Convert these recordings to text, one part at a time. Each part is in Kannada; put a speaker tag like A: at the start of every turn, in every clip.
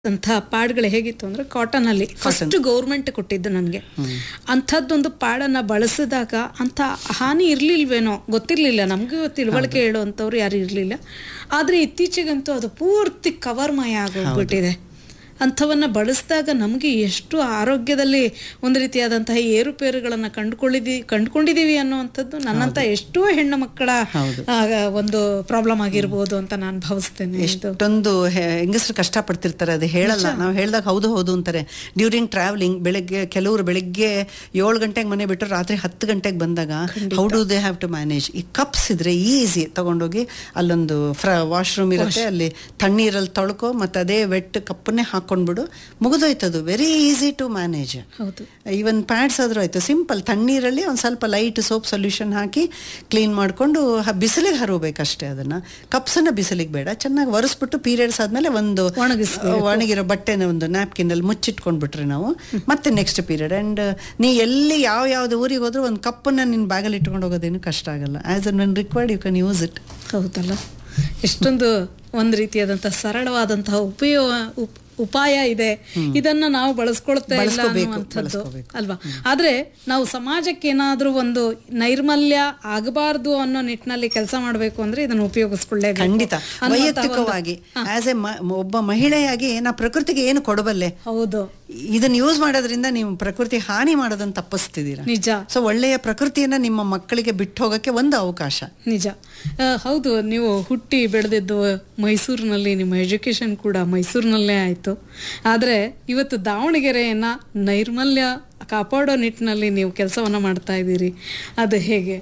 A: ಅಂಥ ಪಾಡ್ಗಳು ಹೇಗಿತ್ತು ಅಂದ್ರೆ ಕಾಟನ್ ಅಲ್ಲಿ ಫಸ್ಟ್ ಗೌರ್ಮೆಂಟ್ ಕೊಟ್ಟಿದ್ದು ನನಗೆ ಅಂಥದ್ದೊಂದು ಪಾಡನ್ನ ಬಳಸಿದಾಗ ಅಂಥ ಹಾನಿ ಇರ್ಲಿಲ್ವೇನೋ ಗೊತ್ತಿರ್ಲಿಲ್ಲ ನಮಗೂ ತಿಳುವಳಿಕೆ ಹೇಳುವಂಥವ್ರು ಯಾರು ಇರ್ಲಿಲ್ಲ ಆದ್ರೆ ಇತ್ತೀಚೆಗಂತೂ ಅದು ಪೂರ್ತಿ ಕವರ್ಮಯ ಆಗೋಗ್ಬಿಟ್ಟಿದೆ ಅಂಥವನ್ನ ಬಳಸಿದಾಗ ನಮಗೆ ಎಷ್ಟು ಆರೋಗ್ಯದಲ್ಲಿ ಒಂದು ರೀತಿಯಾದಂತಹ ಏರುಪೇರುಗಳನ್ನ ಕಂಡುಕೊಳ್ಳಿದಿ ಕಂಡುಕೊಂಡಿದೀವಿ ಅನ್ನುವಂಥದ್ದು ನನ್ನಂತ ಎಷ್ಟೋ ಹೆಣ್ಣು ಮಕ್ಕಳ ಆ, ಒಂದು ಪ್ರಾಬ್ಲಮ್ ಆಗಿರ್ಬೋದು ಅಂತ ನಾನು ಭಾವಿಸ್ತೇನೆ ಇದು
B: ಎಷ್ಟೊಂದು ಹೆಂಗಸರು ಕಷ್ಟಪಡ್ತಿರ್ತಾರೆ ಅದು ಹೇಳಲ್ಲ ನಾವು ಹೇಳ್ದಾಗ ಹೌದು ಹೌದು ಅಂತಾರೆ ಡ್ಯೂರಿಂಗ್ ಟ್ರಾವೆಲಿಂಗ್ ಬೆಳಗ್ಗೆ ಕೆಲವರು ಬೆಳಗ್ಗೆ ಏಳು ಗಂಟೆಗೆ ಮನೆ ಬಿಟ್ಟು ರಾತ್ರಿ ಹತ್ತು ಗಂಟೆಗೆ ಬಂದಾಗ how do they have to manage ಈ ಕಪ್ಸ್ ಇದ್ರೆ ಈಸಿ ತಗೊಂಡೋಗಿ ಅಲ್ಲೊಂದು ಫ್ರ ವಾಶ್ರೂಮ್ ಇರುತ್ತೆ ಅಲ್ಲಿ ತಣ್ಣೀರಲ್ಲಿ ತೊಳ್ಕೊ ಮತ್ತೆ ಅದೇ ವೆಟ್ ಕಪ್ಪನ್ನೇ ಹಾಕೊಂಡ್ಬಿಡು ಮುಗಿದೋಯ್ತದು ವೆರಿ ಈಸಿ ಟು ಮ್ಯಾನೇಜ್
A: ಹೌದು
B: ಈವನ್ ಪ್ಯಾಡ್ಸ್ ಆದ್ರೂ ಆಯ್ತು ಸಿಂಪಲ್ ತಣ್ಣೀರಲ್ಲಿ ಒಂದು ಸ್ವಲ್ಪ ಲೈಟ್ ಸೋಪ್ ಸೊಲ್ಯೂಷನ್ ಹಾಕಿ ಕ್ಲೀನ್ ಮಾಡಿಕೊಂಡು ಬಿಸಿಲಿಗೆ ಹರಬೇಕಷ್ಟೇ ಅದನ್ನ ಕಪ್ಸನ್ನ ಬಿಸಿಲಿಗೆ ಬೇಡ ಚೆನ್ನಾಗಿ ಒರೆಸ್ಬಿಟ್ಟು ಪೀರಿಯಡ್ಸ್ ಆದ್ಮೇಲೆ ಒಂದು
A: ಒಣಗಿಸ್ಬೇಕು.
B: ಒಣಗಿರೋ ಬಟ್ಟೆನ ಒಂದು ನ್ಯಾಪ್ಕಿನ್ ಅಲ್ಲಿ ಮುಚ್ಚಿಟ್ಕೊಂಡ್ಬಿಟ್ರೆ ನಾವು ಮತ್ತೆ ನೆಕ್ಸ್ಟ್ ಪೀರಿಯಡ್ ಅಂಡ್ ನೀ ಎಲ್ಲಿ ಯಾವ ಯಾವ್ದು ಊರಿಗೆ ಹೋದ್ರೂ ಒಂದು ಕಪ್ಪನ್ನ ನಿನ್ನ ಬ್ಯಾಗಲ್ಲಿ ಇಟ್ಕೊಂಡು ಹೋಗೋದೇನು ಕಷ್ಟ ಆಗಲ್ಲ as and when required you can use it
A: ಹೌದಲ್ಲ ಎಷ್ಟೊಂದು ಒಂದು ರೀತಿಯಾದಂತಹ ಸರಳವಾದಂತಹ ಉಪಯೋಗ ಉಪ್- ಉಪಾಯ ಇದೆ ಇದನ್ನ ನಾವು ಬಳಸ್ಕೊಳ್ತಾ ಇಲ್ಲ
B: ಬಳಸ್ಕೋಬೇಕು,
A: ಅನ್ನುವಂಥದ್ದು
B: ಬಳಸ್ಕೋಬೇಕು.
A: ಅಲ್ವಾ ಆದ್ರೆ ನಾವು ಸಮಾಜಕ್ಕೆ ಏನಾದ್ರೂ ಒಂದು ನೈರ್ಮಲ್ಯ ಆಗಬಾರ್ದು ಅನ್ನೋ ನಿಟ್ಟಿನಲ್ಲಿ ಕೆಲಸ ಮಾಡಬೇಕು ಅಂದ್ರೆ ಇದನ್ನ ಉಪಯೋಗಿಸ್ಕೊಳ್ಳೇಬೇಕು
B: ಖಂಡಿತ
A: ಅನ್ನುವಂಥ ಒಂದು-
B: ವೈಯಕ್ತಿಕವಾಗಿ ಆಸ್ ಎ ಒಬ್ಬ ಮಹಿಳೆಯಾಗಿ ನಾ ಪ್ರಕೃತಿಗೆ ಏನು ಕೊಡಬಲ್ಲೆ
A: ಹೌದು
B: ಇದನ್ನ ಯೂಸ್ ಮಾಡೋದ್ರಿಂದ ನೀವು ಪ್ರಕೃತಿ ಹಾನಿ ಮಾಡೋದನ್ನ ತಪ್ಪಿಸ್ತಿದ್ದೀರಾ
A: ನಿಜ
B: ಸೊ ಒಳ್ಳೆಯ ಪ್ರಕೃತಿಯನ್ನ ನಿಮ್ಮ ಮಕ್ಕಳಿಗೆ ಬಿಟ್ಟು ಹೋಗಕ್ಕೆ ಒಂದು ಅವಕಾಶ
A: ನಿಜ ಆ, ಹೌದು ನೀವು ಹುಟ್ಟಿ ಬೆಳೆದಿದ್ದು ಮೈಸೂರಿನಲ್ಲಿ ನಿಮ್ಮ ಎಜುಕೇಶನ್ ಕೂಡ ಮೈಸೂರಿನಲ್ಲೇ ಆಯಿತು ಆದರೆ ಇವತ್ತು ದಾವಣಗೆರೆಯನ್ನ ನೈರ್ಮಲ್ಯ ಕಾಪಾಡೋ ನಿಟ್ಟಿನಲ್ಲಿ ನೀವು ಕೆಲಸವನ್ನ ಮಾಡ್ತಾ ಇದ್ದೀರಿ ಅದು ಹೇಗೆ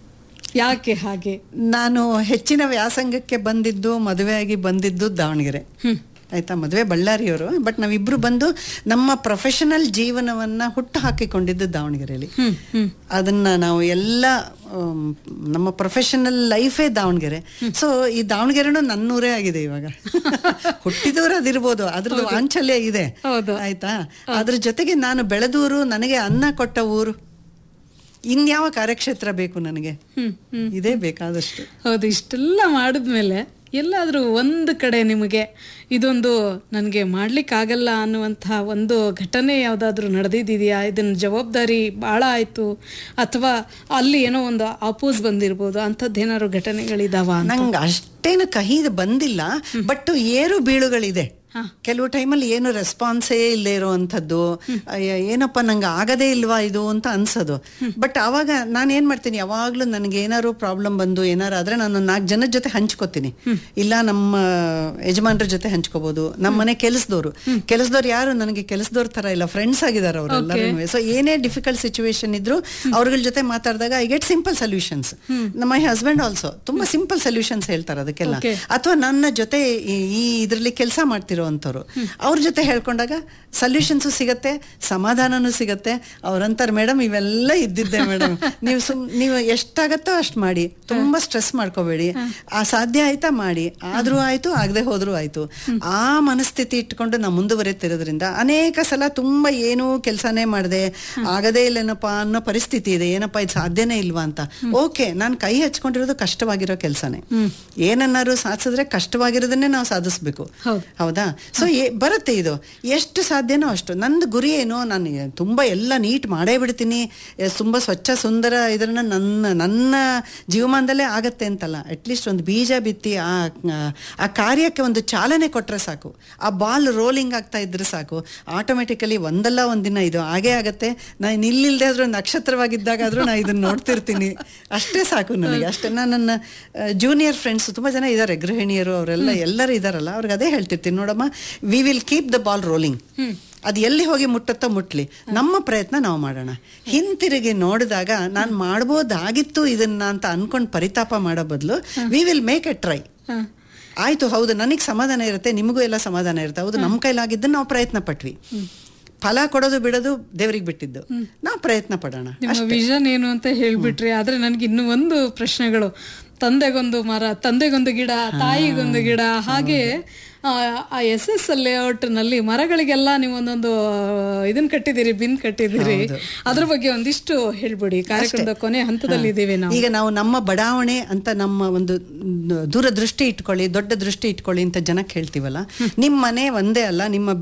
A: ಯಾಕೆ ಹಾಗೆ
B: ನಾನು ಹೆಚ್ಚಿನ ವ್ಯಾಸಂಗಕ್ಕೆ ಬಂದಿದ್ದು ಮದುವೆಯಾಗಿ ಬಂದಿದ್ದು ದಾವಣಗೆರೆ ಆಯ್ತಾ ಮದುವೆ ಬಳ್ಳಾರಿಯವರು ಬಟ್ ನಾವಿಬ್ರು ಬಂದು ನಮ್ಮ ಪ್ರೊಫೆಷನಲ್ ಜೀವನವನ್ನ ಹುಟ್ಟು ಹಾಕಿಕೊಂಡಿದ್ದು ದಾವಣಗೆರೆಯಲ್ಲಿ
A: ಹ್ಮ್ ಹ್ಮ್
B: ಅದನ್ನ ನಾವು ಎಲ್ಲ ಆಮ್, ನಮ್ಮ ಪ್ರೊಫೆಷನಲ್ ಲೈಫೇ ದಾವಣಗೆರೆ ಸೊ ಈ ದಾವಣಗೆರೆನೂ ನನ್ನೂರೇ ಆಗಿದೆ ಇವಾಗ ಹುಟ್ಟಿದವರು ಅದಿರ್ಬೋದು ಅದ್ರದ್ದು ವಾಂಚಲ್ಯ ಇದೆ
A: ಹೌದು.
B: ಆಯ್ತಾ ಅದ್ರ ಜೊತೆಗೆ ನಾನು ಬೆಳೆದೂರು ನನಗೆ ಅನ್ನ ಕೊಟ್ಟ ಊರು ಇನ್ಯಾವ ಕಾರ್ಯಕ್ಷೇತ್ರ ಬೇಕು ನನಗೆ
A: ಹ್ಮ್ ಹ್ಮ್
B: ಇದೇ ಬೇಕಾದಷ್ಟು
A: ಹೌದು ಇಷ್ಟೆಲ್ಲ ಮಾಡಿದ್ಮೇಲೆ ಎಲ್ಲಾದರೂ ಒಂದು ಕಡೆ ನಿಮಗೆ ಇದೊಂದು ನನಗೆ ಮಾಡ್ಲಿಕ್ಕಾಗಲ್ಲ ಅನ್ನುವಂತಹ ಒಂದು ಘಟನೆ ಯಾವುದಾದ್ರೂ ನಡೆದಿದೆಯಾ ಇದನ್ನ ಜವಾಬ್ದಾರಿ ಭಾಳ ಆಯಿತು ಅಥವಾ ಅಲ್ಲಿ ಏನೋ ಒಂದು ಅಪೋಸ್ ಬಂದಿರ್ಬೋದು ಅಂಥದ್ದೇನಾದ್ರು ಘಟನೆಗಳಿದಾವ ಅಂತ
B: ನಂಗೆ ಅಷ್ಟೇನು ಕಹಿ ಬಂದಿಲ್ಲ ಬಟ್ ಏರು ಬೀಳುಗಳಿದೆ ಕೆಲವು ಟೈಮಲ್ಲಿ ಏನು ರೆಸ್ಪಾನ್ಸೇ ಇಲ್ಲದೆ ಇರೋವಂಥದ್ದು ಅಯ್ಯ, ಏನಪ್ಪ ನಂಗೆ ಆಗದೇ ಇಲ್ವಾ ಇದು ಅಂತ ಅನ್ಸೋದು ಬಟ್ ಅವಾಗ ನಾನು ಏನ್ ಮಾಡ್ತೀನಿ ಯಾವಾಗ್ಲೂ ನನಗೆ ಏನಾದ್ರು ಪ್ರಾಬ್ಲಮ್ ಬಂದು ಏನಾರು ಆದ್ರೆ ನಾನು ನಾಲ್ಕು ಜನದ ಜೊತೆ ಹಂಚ್ಕೋತೀನಿ ಇಲ್ಲ ನಮ್ಮ ಯಜಮಾನ್ರ ಜೊತೆ ಹಂಚ್ಕೋಬಹುದು ನಮ್ಮ ಮನೆ ಕೆಲಸದವರು ಕೆಲಸದವ್ರು ಯಾರು ನನಗೆ ಕೆಲಸದವ್ರ ತರ ಇಲ್ಲ ಫ್ರೆಂಡ್ಸ್ ಆಗಿದ್ದಾರೆ ಅವರೆಲ್ಲರೂ ಸೊ ಏನೇ ಡಿಫಿಕಲ್ಟ್ ಸಿಚುವೇಶನ್ ಇದ್ರು ಅವ್ರಗಳ ಜೊತೆ ಮಾತಾಡಿದಾಗ ಐ ಗೆಟ್ ಸಿಂಪಲ್ ಸೊಲ್ಯೂಷನ್ಸ್ ನಮ್ಮ ಹಸ್ಬೆಂಡ್ ಆಲ್ಸೋ ತುಂಬಾ ಸಿಂಪಲ್ ಸೊಲ್ಯೂಷನ್ಸ್ ಹೇಳ್ತಾರೆ ಅದಕ್ಕೆಲ್ಲ
A: Okay.
B: ಅಥವಾ ನನ್ನ ಜೊತೆ ಈ- ಈ ಇದರಲ್ಲಿ ಕೆಲಸ ಮಾಡ್ತಿರೋವಂಥವ್ರು ಅವ್ರ ಜೊತೆ ಹೇಳ್ಕೊಂಡಾಗ ಸೊಲ್ಯೂಷನ್ಸು ಸಿಗತ್ತೆ ಸಮಾಧಾನನೂ ಸಿಗತ್ತೆ ಅವ್ರಂತಾರೆ ಮೇಡಮ್ ಇವೆಲ್ಲ ಇದ್ದಿದ್ದೆ ಮೇಡಮ್ ನೀವು ಸುಮ್ ನೀವು ಎಷ್ಟಾಗತ್ತೋ ಅಷ್ಟು ಮಾಡಿ ತುಂಬಾ ಸ್ಟ್ರೆಸ್ ಮಾಡ್ಕೋಬೇಡಿ ಆ ಸಾಧ್ಯ ಆಯ್ತಾ ಮಾಡಿ ಆದ್ರೂ ಆಯ್ತು ಆಗದೆ ಹೋದ್ರೂ ಆಯ್ತು ಆ ಮನಸ್ಥಿತಿ ಇಟ್ಕೊಂಡು ನಾವು ಮುಂದುವರಿತಿರೋದ್ರಿಂದ ಅನೇಕ ಸಲ ತುಂಬಾ ಏನೂ ಕೆಲಸನೇ ಮಾಡದೆ ಆಗದೇ ಇಲ್ಲೇನಪ್ಪ ಅನ್ನೋ ಪರಿಸ್ಥಿತಿ ಇದೆ ಏನಪ್ಪ ಇದು ಸಾಧ್ಯನೇ ಇಲ್ವಾ ಅಂತ ಓಕೆ ನಾನು ಕೈ ಹಚ್ಕೊಂಡಿರೋದು ಕಷ್ಟವಾಗಿರೋ ಕೆಲಸನೇ ಏನನ್ನಾರು ಸಾಧಿಸಿದ್ರೆ ಕಷ್ಟವಾಗಿರೋದನ್ನೇ ನಾವು ಸಾಧಿಸ್ಬೇಕು
A: ಹೌದು.
B: ಹೌದಾ ಸೊ ಬರುತ್ತೆ ಇದು ಎಷ್ಟು ಸಾಧ್ಯನೋ ಅಷ್ಟು ನಂದು ಗುರಿ ಏನು ನಾನು ಎ- ತುಂಬಾ ಎಲ್ಲ ನೀಟ್ ಮಾಡೇ ಬಿಡ್ತೀನಿ ಎ, ತುಂಬಾ ಸ್ವಚ್ಛ ಸುಂದರ ಇದನ್ನ ನನ್ನ ನನ್ನ ಜೀವಮಾನದಲ್ಲೇ ಆಗತ್ತೆ ಅಂತಲ್ಲ ಅಟ್ಲೀಸ್ಟ್ ಒಂದು ಬೀಜ ಬಿತ್ತಿ ಆ ಆ ಕಾರ್ಯಕ್ಕೆ ಒಂದು ಚಾಲನೆ ಕೊಟ್ರೆ ಸಾಕು ಆ ಬಾಲ್ ರೋಲಿಂಗ್ ಆಗ್ತಾ ಇದ್ರೆ ಸಾಕು ಆಟೋಮೆಟಿಕಲಿ ಒಂದಲ್ಲ ಒಂದಿನ ಇದು ಹಾಗೇ ಆಗತ್ತೆ ನಾನು ಇಲ್ಲಿಲ್ದೇ ಆದ್ರೂ ನಕ್ಷತ್ರವಾಗಿದ್ದಾಗಾದ್ರೂ ನಾ ಇದನ್ನ ನೋಡ್ತಿರ್ತೀನಿ ಅಷ್ಟೇ ಸಾಕು ನನಗೆ ಅಷ್ಟೇ ನಾನು ನನ್ನ ಜೂನಿಯರ್ ಫ್ರೆಂಡ್ಸ್ ತುಂಬಾ ಜನ ಇದ್ದಾರೆ ಗೃಹಿಣಿಯರು ಅವರೆಲ್ಲ ಎಲ್ಲರೂ ಇದಾರಲ್ಲ ಅವ್ರಿಗೆ ಅದೇ ಹೇಳ್ತಿರ್ತೀನಿ ನೋಡಮ್ಮ we will keep the ball rolling ಅದು ಎಲ್ಲಿ ಹೋಗಿ ಮುಟ್ಟತ್ತೋ ಮುಟ್ಲಿ ನಮ್ಮ ಪ್ರಯತ್ನ ನಾವು ಮಾಡೋಣ ಹಿಂತಿರುಗಿ ನೋಡಿದಾಗ ನಾನು ಮಾಡ್ಬೋದಾಗಿತ್ತು ಇದನ್ನ ಅಂತ ಅನ್ಕೊಂಡು ಪರಿತಾಪ ಮಾಡೋ ಬದಲು we will make a try
A: ಹ.
B: ಆಯ್ತು ಹೌದು ನನಗೆ ಸಮಾಧಾನ ಇರುತ್ತೆ ನಿಮಗೂ ಎಲ್ಲ ಸಮಾಧಾನ ಇರುತ್ತೆ ಹೌದು ನಮ್ಮ ಕೈಲಾಗಿದ್ದನ್ನು ನಾವು ಪ್ರಯತ್ನ ಪಟ್ವಿ ಫಲ ಕೊಡೋದು ಬಿಡೋದು ದೇವ್ರಿಗೆ ಬಿಟ್ಟಿದ್ದು ನಾವು ಪ್ರಯತ್ನ ಪಡೋಣ
A: ನಿಮ್ಮ ವಿಷನ್ ಏನು ಅಂತ ಹೇಳ್ಬಿಟ್ರಿ ಆದ್ರೆ ನನ್ಗೆ ಇನ್ನು ಒಂದು ಪ್ರಶ್ನೆಗಳು ತಂದೆಗೊಂದು ಮರ ತಂದೆಗೊಂದು ಗಿಡ ತಾಯಿಗೊಂದು ಗಿಡ ಹಾಗೆ ಆ ಎಸ್ ಎಸ್ ಲೇಔಟ್ ನಲ್ಲಿ ಮರಗಳಿಗೆಲ್ಲ ನೀವು ಒಂದೊಂದು ಇದನ್ ಕಟ್ಟಿದ್ದೀರಿ ಬಿನ್ ಕಟ್ಟಿದ್ದೀರಿ ಅದ್ರ ಬಗ್ಗೆ ಒಂದಿಷ್ಟು ಹೇಳ್ಬಿಡಿ ಕಾರ್ಯಕ್ರಮದ ಕೊನೆ ಹಂತದಲ್ಲಿ ಇದೀವಿ ನಾವು
B: ಈಗ ನಾವು ನಮ್ಮ ಬಡಾವಣೆ ಅಂತ ನಮ್ಮ ಒಂದು ದೂರದೃಷ್ಟಿ ಇಟ್ಕೊಳ್ಳಿ ದೊಡ್ಡ ದೃಷ್ಟಿ ಇಟ್ಕೊಳ್ಳಿ ಅಂತ ಜನಕ್ಕೆ ಹೇಳ್ತೀವಲ್ಲ ನಿಮ್ಮ ಮನೆ ಒಂದೇ ಅಲ್ಲ ನಿಮ್ಮ